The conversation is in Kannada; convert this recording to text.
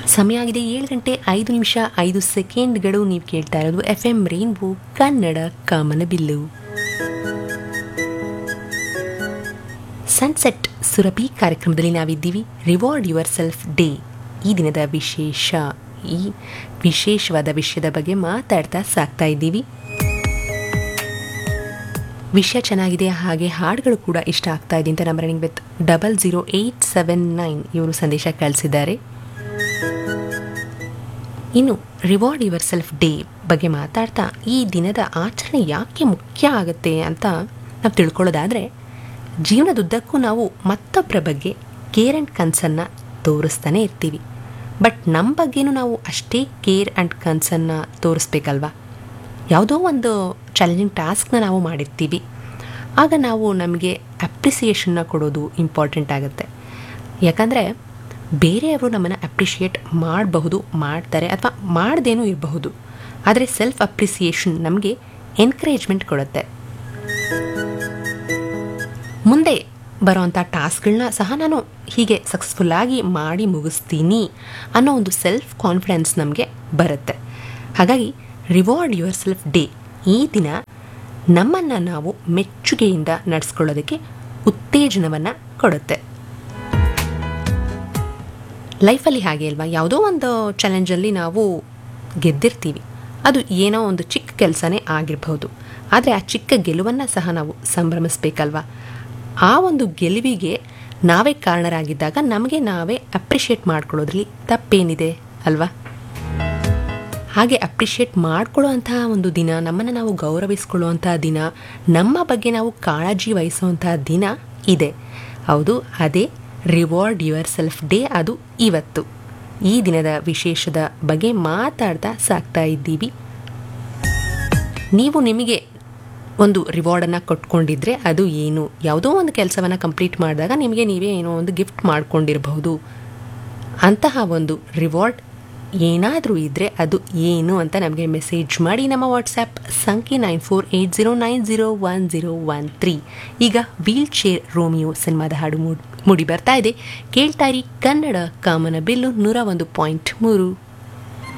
ಸಮಯ ಆಗಿದೆ ಏಳು ಗಂಟೆ ಐದು ನಿಮಿಷ ಐದು ಸೆಕೆಂಡ್ಗಳು ನೀವು ಕೇಳ್ತಾ ಇರೋದು ಎಫ್ ಎಂ ರೈನ್ಬೋ ಕನ್ನಡ ಕಾಮನ ಬಿಲ್ಲು ಸನ್ಸೆಟ್ ಸುರಭಿ ಕಾರ್ಯಕ್ರಮದಲ್ಲಿ ನಾವಿದ್ದೀವಿ ರಿವಾರ್ಡ್ ಯುವರ್ ಸೆಲ್ಫ್ ಡೇ ಈ ದಿನದ ವಿಶೇಷ ಈ ವಿಶೇಷವಾದ ವಿಷಯದ ಬಗ್ಗೆ ಮಾತಾಡ್ತಾ ಸಾಕ್ತಾ ಇದ್ದೀವಿ ವಿಷಯ ಚೆನ್ನಾಗಿದೆ ಹಾಗೆ ಹಾಡುಗಳು ಕೂಡ ಇಷ್ಟ ಆಗ್ತಾ ಇದೆ ಅಂತ ನಮ್ಮ running with double zero eight seven nine ಇವರು ಸಂದೇಶ ಕಳಿಸಿದ್ದಾರೆ ಇನ್ನು ರಿವಾರ್ಡ್ ಯುವರ್ ಸೆಲ್ಫ್ ಡೇ ಬಗ್ಗೆ ಮಾತಾಡ್ತಾ ಈ ದಿನದ ಆಚರಣೆ ಯಾಕೆ ಮುಖ್ಯ ಆಗುತ್ತೆ ಅಂತ ನಾವು ತಿಳ್ಕೊಳ್ಳೋದಾದರೆ ಜೀವನದುದ್ದಕ್ಕೂ ನಾವು ಮತ್ತೊಬ್ಬರ ಬಗ್ಗೆ ಕೇರ್ ಆ್ಯಂಡ್ ಕನ್ಸನ್ನ ತೋರಿಸ್ತಾನೆ ಇರ್ತೀವಿ ಬಟ್ ನಮ್ಮ ಬಗ್ಗೆನೂ ನಾವು ಅಷ್ಟೇ ಕೇರ್ ಆ್ಯಂಡ್ ಕನ್ಸನ್ನ ತೋರಿಸ್ಬೇಕಲ್ವಾ ಯಾವುದೋ ಒಂದು ಚಾಲೆಂಜಿಂಗ್ ಟಾಸ್ಕ್ನ ನಾವು ಮಾಡಿರ್ತೀವಿ ಆಗ ನಾವು ನಮಗೆ ಅಪ್ರಿಸಿಯೇಷನ್ನ ಕೊಡೋದು ಇಂಪಾರ್ಟೆಂಟ್ ಆಗುತ್ತೆ ಯಾಕಂದರೆ ಬೇರೆಯವರು ನಮ್ಮನ್ನು ಅಪ್ರಿಷಿಯೇಟ್ ಮಾಡಬಹುದು ಮಾಡ್ತಾರೆ ಅಥವಾ ಮಾಡ್ದೇನೂ ಇರಬಹುದು ಆದರೆ ಸೆಲ್ಫ್ ಅಪ್ರಿಸಿಯೇಷನ್ ನಮಗೆ ಎನ್ಕರೇಜ್ಮೆಂಟ್ ಕೊಡುತ್ತೆ ಮುಂದೆ ಬರೋವಂಥ ಟಾಸ್ಕ್ಗಳನ್ನ ಸಹ ನಾನು ಹೀಗೆ ಸಕ್ಸಸ್ಫುಲ್ಲಾಗಿ ಮಾಡಿ ಮುಗಿಸ್ತೀನಿ ಅನ್ನೋ ಒಂದು ಸೆಲ್ಫ್ ಕಾನ್ಫಿಡೆನ್ಸ್ ನಮಗೆ ಬರುತ್ತೆ ಹಾಗಾಗಿ ರಿವಾರ್ಡ್ ಯುವರ್ ಸೆಲ್ಫ್ ಡೇ ಈ ದಿನ ನಮ್ಮನ್ನು ನಾವು ಮೆಚ್ಚುಗೆಯಿಂದ ನಡೆಸ್ಕೊಳ್ಳೋದಕ್ಕೆ ಉತ್ತೇಜನವನ್ನು ಕೊಡುತ್ತೆ ಲೈಫಲ್ಲಿ ಹಾಗೆ ಅಲ್ವಾ ಯಾವುದೋ ಒಂದು ಚಾಲೆಂಜಲ್ಲಿ ನಾವು ಗೆದ್ದಿರ್ತೀವಿ ಅದು ಏನೋ ಒಂದು ಚಿಕ್ಕ ಕೆಲಸನೇ ಆಗಿರಬಹುದು ಆದರೆ ಆ ಚಿಕ್ಕ ಗೆಲುವನ್ನು ಸಹ ನಾವು ಸಂಭ್ರಮಿಸ್ಬೇಕಲ್ವಾ ಆ ಒಂದು ಗೆಲುವಿಗೆ ನಾವೇ ಕಾರಣರಾಗಿದ್ದಾಗ ನಮಗೆ ನಾವೇ ಅಪ್ರಿಷಿಯೇಟ್ ಮಾಡ್ಕೊಳ್ಳೋದ್ರಲ್ಲಿ ತಪ್ಪೇನಿದೆ ಅಲ್ವಾ ಹಾಗೆ ಅಪ್ರಿಷಿಯೇಟ್ ಮಾಡ್ಕೊಳ್ಳುವಂತಹ ಒಂದು ದಿನ ನಮ್ಮನ್ನು ನಾವು ಗೌರವಿಸ್ಕೊಳ್ಳುವಂತಹ ದಿನ ನಮ್ಮ ಬಗ್ಗೆ ನಾವು ಕಾಳಜಿ ವಹಿಸುವಂತಹ ದಿನ ಇದೆ ಹೌದು ಅದೇ ರಿವಾರ್ಡ್ ಯುವರ್ ಸೆಲ್ಫ್ ಡೇ ಅದು ಇವತ್ತು ಈ ದಿನದ ವಿಶೇಷದ ಬಗ್ಗೆ ಮಾತಾಡ್ತಾ ಸಾಕ್ತಾ ಇದ್ದೀವಿ ನೀವು ನಿಮಗೆ ಒಂದು ರಿವಾರ್ಡನ್ನು ಕೊಟ್ಕೊಂಡಿದ್ರೆ ಅದು ಏನು ಯಾವುದೋ ಒಂದು ಕೆಲಸವನ್ನು ಕಂಪ್ಲೀಟ್ ಮಾಡಿದಾಗ ನಿಮಗೆ ನೀವೇ ಏನೋ ಒಂದು ಗಿಫ್ಟ್ ಮಾಡ್ಕೊಂಡಿರಬಹುದು ಅಂತಹ ಒಂದು ರಿವಾರ್ಡ್ ಏನಾದರೂ ಇದ್ದರೆ ಅದು ಏನು ಅಂತ ನಮಗೆ ಮೆಸೇಜ್ ಮಾಡಿ ನಮ್ಮ ವಾಟ್ಸ್ಯಾಪ್ ಸಂಖ್ಯೆ nine four eight zero nine zero one zero one three ಈಗ ವೀಲ್ ಚೇರ್ ರೋಮಿಯೋ ಸಿನಿಮಾದ ಹಾಡು ಮೂಡ್ ಮೂಡಿ ಬರ್ತಾ ಇದೆ ಕೇಳ್ತಾ ಇರಿ ಕನ್ನಡ ಕಾಮನ ಬಿಲ್ಲು ನೂರ ಒಂದು ಪಾಯಿಂಟ್ ಮೂರು